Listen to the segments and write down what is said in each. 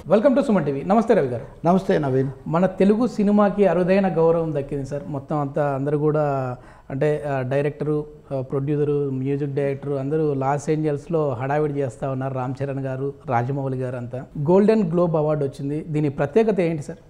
Welcome to Suman TV నమస్తే రవి గారు నమస్తే నవీన్ మన తెలుగు సినిమాకి అరుదైన గౌరవం దక్కింది సార్ మొత్తం అంతా అందరూ కూడా అంటే ఆ, డైరెక్టరు ఆ, ప్రొడ్యూసరు మ్యూజిక్ డైరెక్టరు అందరూ లాస్ ఏంజల్స్లో హడావిడి చేస్తూ ఉన్నారు రామ్ చరణ్ గారు రాజమౌళి గారు అంతా గోల్డెన్ గ్లోబ్ అవార్డు వచ్చింది దీని ప్రత్యేకత ఏంటి సార్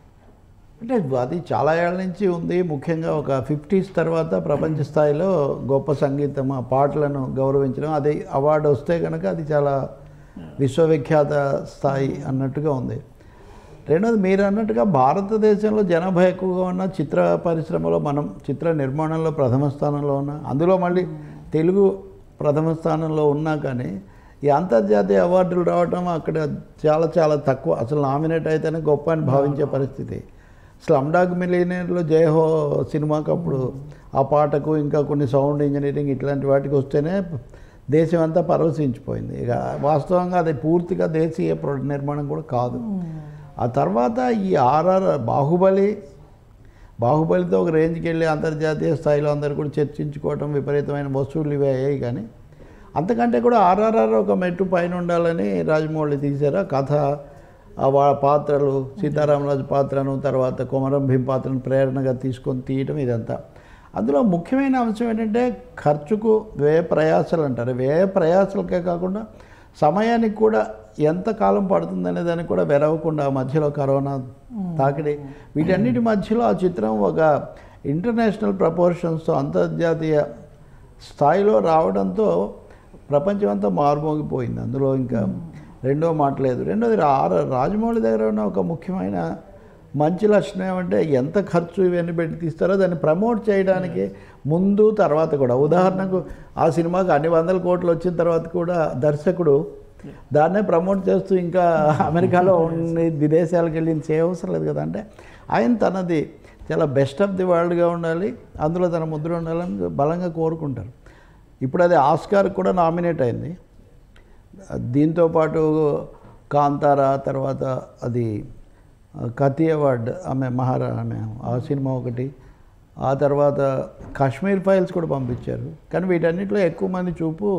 అంటే అది చాలా ఏళ్ళ నుంచి ఉంది ముఖ్యంగా ఒక ఫిఫ్టీస్ తర్వాత ప్రపంచ స్థాయిలో గొప్ప సంగీతం ఆ పాటలను గౌరవించడం అది అవార్డు వస్తే కనుక అది చాలా విశ్వవిఖ్యాత స్థాయి అన్నట్టుగా ఉంది రెండోది మీరు అన్నట్టుగా భారతదేశంలో జనాభా ఎక్కువగా ఉన్న చిత్ర పరిశ్రమలో మనం చిత్ర నిర్మాణంలో ప్రథమ స్థానంలో ఉన్న అందులో మళ్ళీ తెలుగు ప్రథమ స్థానంలో ఉన్నా కానీ ఈ అంతర్జాతీయ అవార్డులు రావటం అక్కడ చాలా చాలా తక్కువ అసలు నామినేట్ అయితేనే గొప్ప అని భావించే పరిస్థితి స్లమ్ డాగ్ మిలియనర్లో జయహో సినిమాకి అప్పుడు ఆ పాటకు ఇంకా కొన్ని సౌండ్ ఇంజనీరింగ్ ఇట్లాంటి వాటికి వస్తేనే దేశం అంతా పరవశించిపోయింది ఇక వాస్తవంగా అది పూర్తిగా దేశీయ ప్రొ- నిర్మాణం కూడా కాదు ఆ తర్వాత ఈ ఆర్ఆర్ బాహుబలి బాహుబలితో ఒక రేంజ్కి వెళ్ళి అంతర్జాతీయ స్థాయిలో అందరు కూడా చర్చించుకోవటం విపరీతమైన వస్తువులు ఇవి అయ్యాయి కానీ అంతకంటే కూడా ఆర్ఆర్ఆర్ ఒక మెట్టు పైన ఉండాలని రాజమౌళి తీశారు ఆ కథ ఆ వా పాత్రలు సీతారామరాజు పాత్రను తర్వాత కొమరం భీం పాత్రను ప్రేరణగా తీసుకొని తీయటం ఇదంతా అందులో ముఖ్యమైన అంశం ఏంటంటే ఖర్చుకు వ్యయ ప్రయాసాలు అంటారు వ్యయ ప్రయాసాలకే కాకుండా సమయానికి కూడా ఎంత కాలం పడుతుందనే దానికి కూడా వెరవకుండా ఆ మధ్యలో కరోనా తాకిడి వీటన్నిటి మధ్యలో ఆ చిత్రం ఒక ఇంటర్నేషనల్ ప్రపోర్షన్స్తో అంతర్జాతీయ స్థాయిలో రావడంతో ప్రపంచం అంతా మారుమోగిపోయింది అందులో ఇంకా రెండో మాట లేదు రెండోది రా రాజమౌళి దగ్గర ఉన్న ఒక ముఖ్యమైన మంచి లక్షణం ఏమంటే ఎంత ఖర్చు ఇవన్నీ పెట్టి తీస్తారో దాన్ని ప్రమోట్ చేయడానికి ముందు తర్వాత కూడా ఉదాహరణకు ఆ సినిమాకి అన్ని వందల కోట్లు వచ్చిన తర్వాత కూడా దర్శకుడు దాన్నే ప్రమోట్ చేస్తూ ఇంకా అమెరికాలో ఉండి విదేశాలకు వెళ్ళి చేయవసరం లేదు కదా అంటే ఆయన తనది చాలా బెస్ట్ ఆఫ్ ది వరల్డ్గా ఉండాలి అందులో తన ముద్ర ఉండాలని బలంగా కోరుకుంటారు ఇప్పుడు అది ఆస్కార్ కూడా నామినేట్ అయింది దీంతో పాటు కాంతారా తర్వాత అది కతి అవార్డ్ ఆమె మహారా ఆమె ఆ సినిమా ఒకటి ఆ తర్వాత కాశ్మీర్ ఫైల్స్ కూడా పంపించారు కానీ వీటన్నిటిలో ఎక్కువ మంది చూపు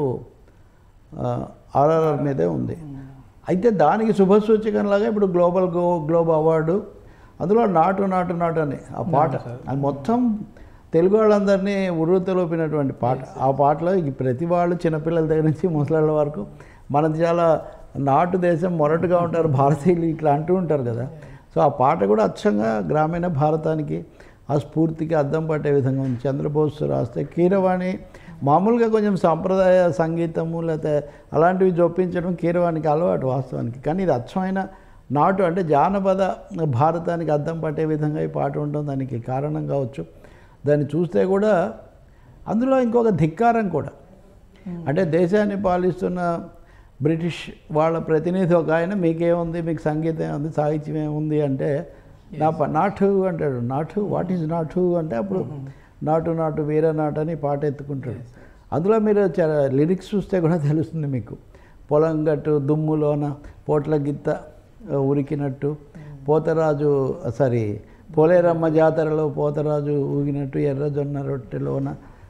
ఆర్ఆర్ఆర్ మీదే ఉంది అయితే దానికి శుభసూచకంలాగా ఇప్పుడు గ్లోబల్ గో గ్లోబ్ అవార్డు అందులో నాటు నాటు నాటు అని ఆ పాట అది మొత్తం తెలుగు వాళ్ళందరినీ ఉర్రూతలోపినటువంటి పాట ఆ పాటలో ఈ ప్రతి వాళ్ళు చిన్నపిల్లల దగ్గర నుంచి ముసలాళ్ళ వరకు మనది చాలా నాటు దేశం మొరటుగా ఉంటారు భారతీయులు ఇట్లా అంటూ ఉంటారు కదా సో ఆ పాట కూడా అచ్చంగా గ్రామీణ భారతానికి ఆ స్ఫూర్తికి అద్దం పట్టే విధంగా ఉంది చంద్రబోస్ రాస్తే కీరవాణి మామూలుగా కొంచెం సాంప్రదాయ సంగీతము లేకపోతే అలాంటివి జొప్పించడం కీరవాణికి అలవాటు వాస్తవానికి కానీ ఇది అచ్చమైన నాటు అంటే జానపద భారతానికి అద్దం పట్టే విధంగా ఈ పాట ఉండడం దానికి కారణం కావచ్చు దాన్ని చూస్తే కూడా అందులో ఇంకొక ధిక్కారం కూడా అంటే దేశాన్ని పాలిస్తున్న బ్రిటిష్ వాళ్ళ ప్రతినిధి ఒక ఆయన మీకేముంది మీకు సంగీతం ఏముంది సాహిత్యం ఏముంది అంటే నా ప నాటు అంటాడు నాటు వాట్ ఈజ్ నాటు అంటే అప్పుడు నాటు నాటు వీర నాటు అని పాట ఎత్తుకుంటాడు అందులో మీరు లిరిక్స్ చూస్తే కూడా తెలుస్తుంది మీకు పొలం గట్టు దుమ్ములోన పోట్ల గిత్త ఆ, ఉరికినట్టు పోతరాజు సారీ పోలేరమ్మ జాతరలో పోతరాజు ఊగినట్టు ఎర్రజొన్న రొట్టెలోన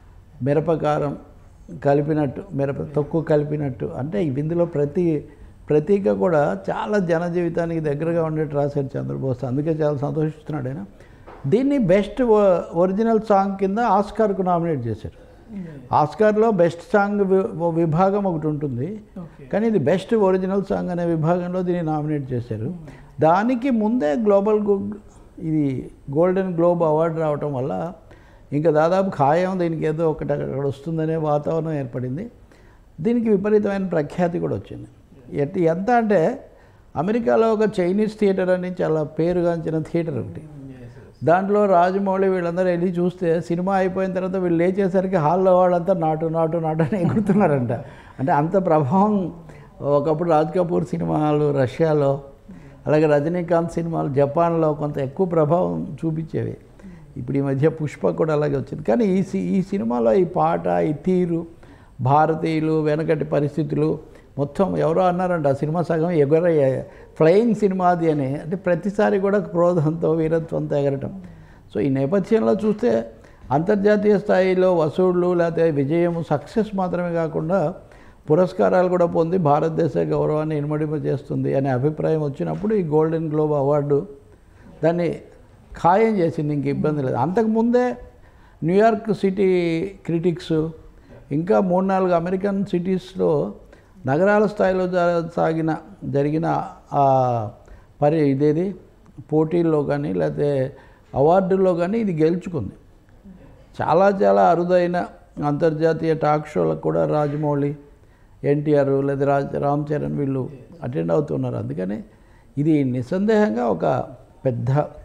మిరపకారం కలిపినట్టు మిరప తొక్కు కలిపినట్టు అంటే ఇందులో ప్రతి ప్రతీక కూడా చాలా జన జీవితానికి దగ్గరగా ఉండేట్టు రాశారు చంద్రబోస్ అందుకే చాలా సంతోషిస్తున్నాడు ఆయన దీన్ని బెస్ట్ ఒరిజినల్ సాంగ్ కింద ఆస్కార్కు నామినేట్ చేశారు ఆస్కార్లో బెస్ట్ సాంగ్ వి- విభాగం ఒకటి ఉంటుంది కానీ ఇది బెస్ట్ ఒరిజినల్ సాంగ్ అనే విభాగంలో దీన్ని నామినేట్ చేశారు దానికి ముందే గ్లోబల్ గు- ఇది గోల్డెన్ గ్లోబ్ అవార్డు రావటం వల్ల ఇంకా దాదాపు ఖాయం దీనికి ఏదో ఒకటి అక్కడ వస్తుందనే వాతావరణం ఏర్పడింది దీనికి విపరీతమైన ప్రఖ్యాతి కూడా వచ్చింది ఎట్ ఎంత అంటే అమెరికాలో ఒక చైనీస్ థియేటర్ అని చాలా పేరుగాంచిన థియేటర్ ఒకటి దాంట్లో రాజమౌళి వీళ్ళందరూ వెళ్ళి చూస్తే సినిమా అయిపోయిన తర్వాత వీళ్ళు లేచేసరికి హాల్లో వాళ్ళంతా నాటు నాటు నాటు అని ఎగురుతున్నారంట అంటే అంత ప్రభావం ఒకప్పుడు రాజ్ కపూర్ సినిమాలు రష్యాలో అలాగే రజనీకాంత్ సినిమాలు జపాన్లో కొంత ఎక్కువ ప్రభావం చూపించేవి ఇప్పుడు ఈ మధ్య పుష్ప కూడా అలాగే వచ్చింది కానీ ఈ సి- ఈ సినిమాలో ఈ పాట ఈ తీరు భారతీయులు వెనకటి పరిస్థితులు మొత్తం ఎవరో అన్నారంట ఆ సినిమా సగం ఎగరయ్యా ఫ్లయింగ్ సినిమా అది అని అంటే ప్రతిసారి కూడా క్రోధంతో వీరత్వంతో ఎగరటం సో ఈ నేపథ్యంలో చూస్తే అంతర్జాతీయ స్థాయిలో వసూళ్ళు లేకపోతే విజయం సక్సెస్ మాత్రమే కాకుండా పురస్కారాలు కూడా పొంది భారతదేశ గౌరవాన్ని ఇనుమడింప చేస్తుంది అనే అభిప్రాయం వచ్చినప్పుడు ఈ గోల్డెన్ గ్లోబ్ అవార్డు దాన్ని ఖాయం చేసింది ఇంక ఇబ్బంది లేదు అంతకుముందే న్యూయార్క్ సిటీ క్రిటిక్స్ ఇంకా మూడు నాలుగు అమెరికన్ సిటీస్లో నగరాల స్థాయిలో జ- సాగిన జరిగిన ఆ పరి ఇదేది పోటీల్లో కానీ లేకపోతే అవార్డుల్లో కానీ ఇది గెలుచుకుంది చాలా చాలా అరుదైన అంతర్జాతీయ టాక్ షోలకు కూడా రాజమౌళి ఎన్టీఆర్ లేదా రాజ్ రామ్ చరణ్ వీళ్ళు అటెండ్ అవుతున్నారు అందుకని ఇది నిస్సందేహంగా ఒక పెద్ద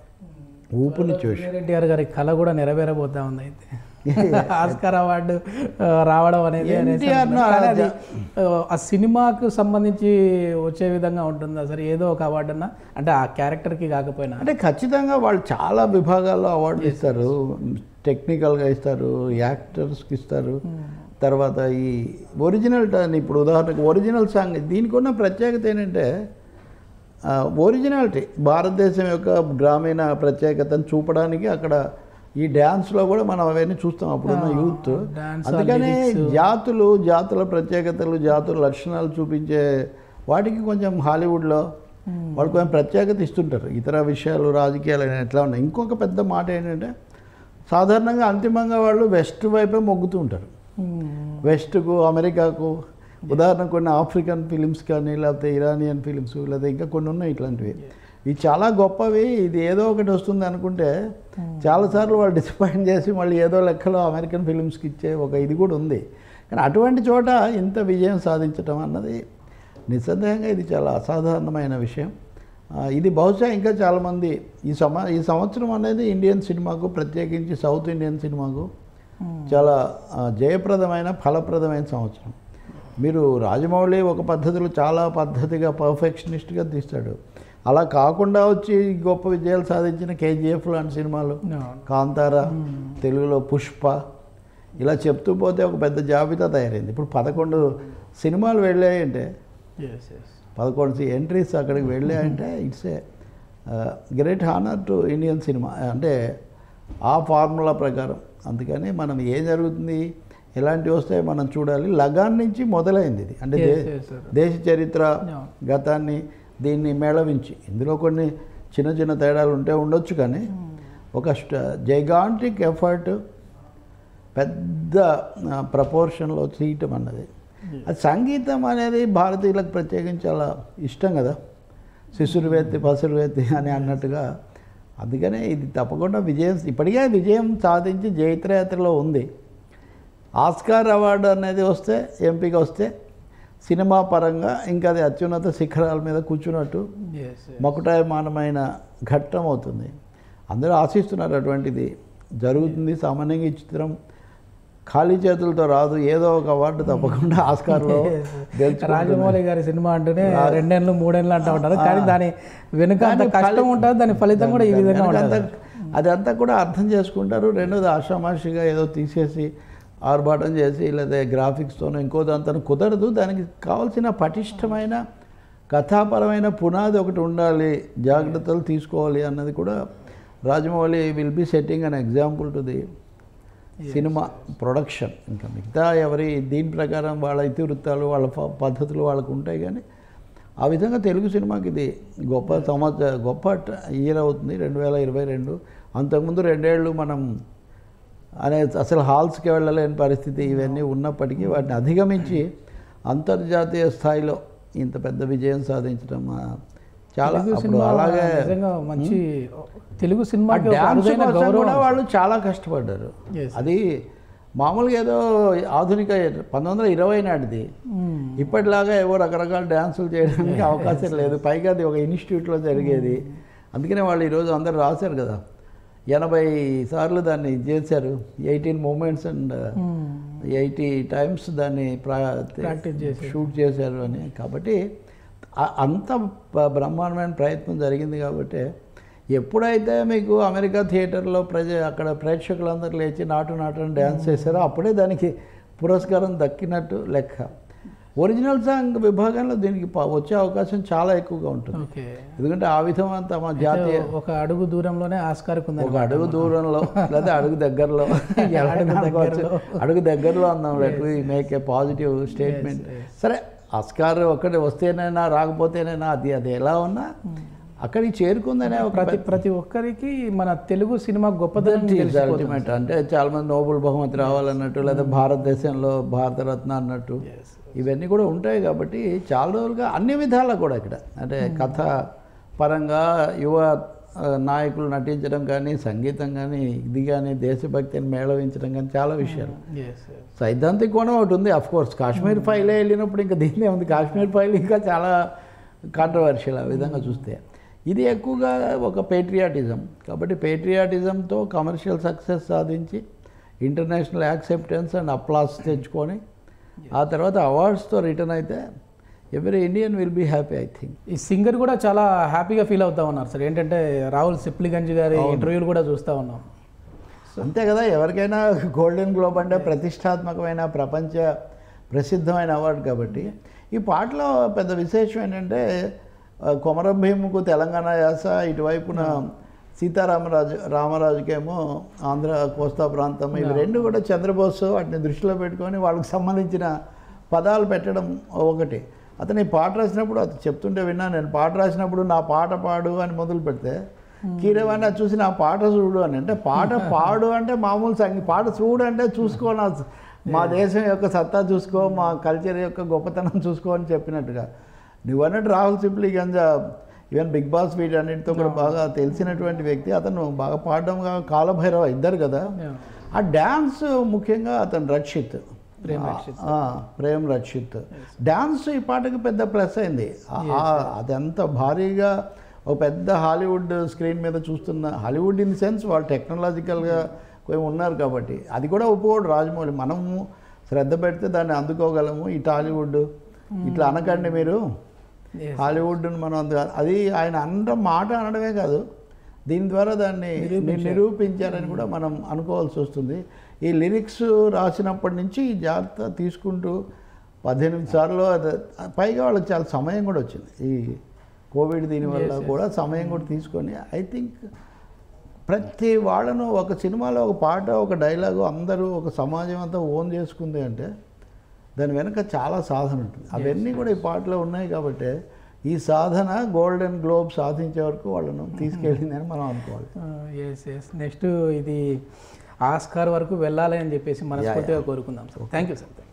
ఊపుని చూసి ఎన్టీఆర్ గారి కళ కూడా నెరవేరబోతా ఉంది అయితే ఆస్కార్ అవార్డు ఆ, రావడం అనేది అనేసి NTR ను అంటున్నారు. కానీ అది ఆ, ఆ సినిమాకు సంబంధించి వచ్చే విధంగా ఉంటుందా సరే ఏదో ఒక అవార్డు అన్నా అంటే ఆ క్యారెక్టర్కి కాకపోయినా అంటే ఖచ్చితంగా వాళ్ళు చాలా విభాగాల్లో అవార్డులు ఇస్తారు టెక్నికల్గా ఇస్తారు యాక్టర్స్కి ఇస్తారు తర్వాత ఈ ఒరిజినల్ టర్న్ ఇప్పుడు ఉదాహరణకు ఒరిజినల్ సాంగ్ దీనికి ఉన్న ప్రత్యేకత ఏంటంటే ఆ, ఒరిజినాలిటీ భారతదేశం యొక్క గ్రామీణ ప్రత్యేకతను చూపడానికి అక్కడ ఈ డ్యాన్స్లో కూడా మనం అవన్నీ చూస్తాం అప్పుడున్న యూత్ dance, అందుకనే lyrics. జాతులు జాతుల ప్రత్యేకతలు జాతుల లక్షణాలు చూపించే వాటికి కొంచెం హాలీవుడ్లో వాళ్ళు కొంచెం ప్రత్యేకత ఇస్తుంటారు ఇతర విషయాలు రాజకీయాలు అయినా ఎట్లా ఉన్నాయి ఇంకొక పెద్ద మాట ఏంటంటే సాధారణంగా అంతిమంగా వాళ్ళు వెస్ట్ వైపే మొగ్గుతూ ఉంటారు వెస్ట్కు అమెరికాకు ఉదాహరణ కొన్ని ఆఫ్రికన్ ఫిలిమ్స్ కానీ లేకపోతే ఇరానియన్ ఫిలిమ్స్ లేదా ఇంకా కొన్ని ఉన్నాయి ఇట్లాంటివి ఇవి చాలా గొప్పవి ఇది ఏదో ఒకటి వస్తుంది అనుకుంటే చాలాసార్లు వాళ్ళు డిసప్పాయింట్ చేసి మళ్ళీ ఏదో లెక్కలో అమెరికన్ ఫిలిమ్స్కి ఇచ్చే ఒక ఇది కూడా ఉంది కానీ అటువంటి చోట ఇంత విజయం సాధించడం అన్నది నిస్సందేహంగా ఇది చాలా అసాధారణమైన విషయం ఆ, ఇది బహుశా ఇంకా చాలామంది ఈ సమ ఈ సంవత్సరం అనేది ఇండియన్ సినిమాకు ప్రత్యేకించి సౌత్ ఇండియన్ సినిమాకు చాలా ఆ, జయప్రదమైన ఫలప్రదమైన సంవత్సరం మీరు రాజమౌళి ఒక పద్ధతిలో చాలా పద్ధతిగా పర్ఫెక్షనిస్ట్గా తీస్తాడు అలా కాకుండా వచ్చి గొప్ప విజయాలు సాధించిన కేజీఎఫ్ లాంటి సినిమాలు కాంతార తెలుగులో పుష్ప ఇలా చెప్తూ పోతే ఒక పెద్ద జాబితా తయారైంది ఇప్పుడు పదకొండు సినిమాలు వెళ్ళాయంటే ఎస్ ఎస్ పదకొండు ఎంట్రీస్ అక్కడికి వెళ్ళాయంటే it's a great honour to Indian cinema అంటే ఆ ఫార్ములా ప్రకారం అందుకని మనం ఏం జరుగుతుంది ఎలాంటివి వస్తాయో మనం చూడాలి లగాన్ నుంచి మొదలైంది ఇది అంటే దే- Yes, yes, sir. దేశ చరిత్ర Yeah. గతాన్ని దీన్ని మేళవించి ఇందులో కొన్ని చిన్న చిన్న తేడాలు ఉంటే ఉండొచ్చు కానీ ఒక జైగాంటిక్ ఎఫర్ట్ పెద్ద ప్రపోర్షన్లో చేయటం అన్నది అది సంగీతం అనేది భారతీయులకు ప్రత్యేకించి చాలా ఇష్టం కదా శిశురు వేత్తి పసురు వేత్తి అని అన్నట్టుగా అందుకనే ఇది తప్పకుండా విజయం ఇప్పటికే విజయం సాధించి జైత్రయాత్రలో ఉంది ఆస్కార్ అవార్డు అనేది వస్తే ఎంపిక వస్తే సినిమా పరంగా ఇంకా అది అత్యున్నత శిఖరాల మీద కూర్చున్నట్టు ఎస్ మకుటాయమానమైన ఘట్టం అవుతుంది అందరూ ఆశిస్తున్నారు అటువంటిది జరుగుతుంది సామాన్యంగా ఈ చిత్రం ఖాళీ చేతులతో రాదు ఏదో ఒక అవార్డు తప్పకుండా ఆస్కార్లో గెలుచుకుంటుంది. రాజమౌళి గారి సినిమా అంటేనే రెండేళ్ళు మూడేళ్ళు అంటూ ఉంటారు కానీ దాని వెనుక అంత కష్టం ఉంటుంది దాని ఫలితం కూడా ఈ విధంగా వెనకంతా- ఉంటుంది అదంతా కూడా అర్థం చేసుకుంటారు రెండోది ఆషామాషిగా ఏదో తీసేసి ఆర్భాటం చేసి లేదా గ్రాఫిక్స్తోనో ఇంకో దాంతో కుదరదు దానికి కావాల్సిన పటిష్టమైన కథాపరమైన పునాది ఒకటి ఉండాలి జాగ్రత్తలు తీసుకోవాలి అన్నది కూడా Rajamouli will be setting an example to the cinema production ఇంకా మిగతా ఎవరి దీని ప్రకారం వాళ్ళ ఇతివృత్తాలు వాళ్ళ ప- పద్ధతులు వాళ్ళకు ఉంటాయి కానీ ఆ విధంగా తెలుగు సినిమాకి ఇది గొప్ప సంవత్సర గొప్ప ట- ఇయర్ అవుతుంది రెండు వేల ఇరవై రెండు అంతకుముందు రెండేళ్ళు మనం అనే అసలు హాల్స్కి వెళ్ళలేని పరిస్థితి ఇవన్నీ ఉన్నప్పటికీ వాటిని అధిగమించి అంతర్జాతీయ స్థాయిలో ఇంత పెద్ద విజయం సాధించడం ఆ, చాలా తెలుగు అప్పుడు సినిమా అలాగే నిజంగా మంచి తెలుగు ఆ సినిమాకి ఒక డ్యాన్స్ అరుదైన కోసం గౌరవం కూడా వాళ్ళు చాలా కష్టపడ్డారు Yes. అది మామూలుగా ఏదో ఆధునిక పంతొమ్మిది వందల ఇరవై నాటిది మ్మ్. ఇప్పటిలాగా ఏవో రకరకాల డ్యాన్సులు చేయడానికి అవకాశం లేదు పైగా అది ఒక ఇన్స్టిట్యూట్లో జరిగేది అందుకనే వాళ్ళు ఈరోజు అందరు రాశారు కదా ఎనభై సార్లు దాన్ని చేశారు eighteen moments and hmm. Eighty times దాన్ని Practice చేశారు. షూట్ చేశారు అని కాబట్టి ఆ- అంత ప- బ్రహ్మాండమైన ప్రయత్నం జరిగింది కాబట్టి ఎప్పుడైతే మీకు అమెరికా థియేటర్లో ప్రజ అక్కడ ప్రేక్షకులందరూ లేచి నాటు నాటు అని డ్యాన్స్ చేశారో అప్పుడే దానికి పురస్కారం దక్కినట్టు లెక్క ఒరిజినల్ సాంగ్ విభాగంలో దీనికి ప- వచ్చే అవకాశం చాలా ఎక్కువగా ఉంటుంది ఓకే ఎందుకంటే ఆ విధం అంతా మా జాతీయ ఒక అడుగు దూరంలోనే ఆస్కార్కి ఉంది ఒక అడుగు దూరంలో లేదా అడుగు దగ్గరలో ఎవరైనా అనుకోవచ్చు. అడుగు దగ్గరలో అందాం let make a positive statement సరే అస్కార్ ఒక్కటి వస్తేనైనా రాకపోతేనైనా అది అది ఎలా ఉన్నా అక్కడికి చేరుకుందనే ఒక ప్రతి ప్రతి ఒక్కరికి మన తెలుగు సినిమా గొప్పదనం తెలిసిపోతుంది. అల్టిమేట్ అంటే చాలా మంది నోబెల్ బహుమతి రావాలన్నట్టు లేదా భారతదేశంలో భారతరత్న అన్నట్టు Yes. ఇవన్నీ కూడా ఉంటాయి కాబట్టి చాలా రోజులుగా అన్ని విధాలా కూడా ఇక్కడ అంటే కథ పరంగా యువ ఆ, నాయకులు నటించడం కానీ సంగీతం కానీ ఇది కానీ దేశభక్తిని మేళవించడం కానీ చాలా విషయాలు Yes, yes. సైద్ధాంతిక కోణం ఒకటి ఉంది అఫ్ కోర్స్ కాశ్మీర్ ఫైలే వెళ్ళినప్పుడు ఇంకా దీన్నే ఉంది కాశ్మీర్ ఫైల్ ఇంకా చాలా కాంట్రవర్షియల్ ఆ విధంగా చూస్తే ఇది ఎక్కువగా ఒక పేట్రియాటిజం కాబట్టి పేట్రియాటిజంతో కమర్షియల్ సక్సెస్ సాధించి ఇంటర్నేషనల్ యాక్సెప్టెన్స్ అండ్ అప్లాస్ తెచ్చుకొని ఆ తర్వాత అవార్డ్స్తో రిటర్న్ అయితే every Indian will be happy I think ఈ సింగర్ కూడా చాలా హ్యాపీగా ఫీల్ అవుతా ఉన్నారు సార్ ఏంటంటే రాహుల్ సిప్లిగంజ్ గారి ఇంటర్వ్యూలు కూడా చూస్తూ ఉన్నాం అంతే కదా ఎవరికైనా గోల్డెన్ గ్లోబ్ అంటే ప్రతిష్టాత్మకమైన ప్రపంచ ప్రసిద్ధమైన అవార్డు కాబట్టి ఈ పాటలో పెద్ద విశేషం ఏంటంటే ఆ, కొమరం భీముకు తెలంగాణ యాస ఇటువైపున సీతారామరాజు రామరాజుకేమో ఆంధ్ర కోస్తా ప్రాంతం ఇవి రెండు కూడా చంద్రబోస్ వాటిని దృష్టిలో పెట్టుకొని వాళ్ళకి సంబంధించిన పదాలు పెట్టడం ఒకటి అతను ఈ పాట రాసినప్పుడు అతను చెప్తుంటే విన్నా నేను పాట రాసినప్పుడు నా పాట పాడు అని మొదలు పెడితే కీరవాణి అది చూసి నా పాట చూడు అని అంటే పాట పాడు అంటే మామూలు సంగీ పాట చూడు అంటే చూసుకో నా మా దేశం యొక్క సత్తా చూసుకో మా కల్చర్ యొక్క గొప్పతనం చూసుకో అని చెప్పినట్టుగా నువ్వు అన్నట్టు Rahul Sipligunj even Bigg Boss వీటన్నిటితో కూడా బాగా తెలిసినటువంటి వ్యక్తి అతను బాగా పాడడం కా- కాలభైరవ ఇద్దరు కదా ఆ డ్యాన్స్ ముఖ్యంగా అతను రక్షిత్ ప్రేమ్ రక్షిత్. ఆ, ప్రేమ్ రక్షిత్ డ్యాన్స్ ఈ పాటకి పెద్ద ప్లస్ అయింది ఆ- ఆ- అదంత భారీగా ఒక పెద్ద హాలీవుడ్ స్క్రీన్ మీద చూస్తున్న హాలీవుడ్ ఇన్ ది సెన్స్ వాళ్ళు టెక్నాలజికల్గా కొంచెం ఉన్నారు కాబట్టి అది కూడా ఒప్పుకోడు రాజమౌళి మనము శ్రద్ధ పెడితే దాన్ని అందుకోగలము ఈ టాలీవుడ్ ఇట్లా అనకండి మీరు Yes. హాలీవుడ్ను మనం అంత అది ఆయన అన్న మాట అనడమే కాదు దీని ద్వారా దాన్ని నిరూపించారని కూడా మనం అనుకోవాల్సి వస్తుంది ఈ లిరిక్స్ రాసినప్పటి నుంచి ఈ జాగ్రత్త తీసుకుంటూ పద్దెనిమిది సార్లు అది పైగా వాళ్ళకి చాలా సమయం కూడా వచ్చింది ఈ కోవిడ్ దీనివల్ల కూడా సమయం కూడా తీసుకొని ఐ థింక్ ప్రతి వాళ్ళను ఒక సినిమాలో ఒక పాట ఒక డైలాగు అందరూ ఒక సమాజం అంతా ఓన్ చేసుకుంది అంటే దాని వెనక చాలా సాధన ఉంటుంది అవన్నీ కూడా ఈ పాటలో ఉన్నాయి కాబట్టి ఈ సాధన గోల్డెన్ గ్లోబ్ సాధించే వరకు వాళ్ళను తీసుకెళ్ళిందని మనం అనుకోవాలి ఎస్ ఎస్ నెక్స్ట్ ఇది ఆస్కార్ వరకు వెళ్ళాలి అని చెప్పేసి మనస్ఫూర్తిగా కోరుకుందాం సార్ థ్యాంక్ యూ సార్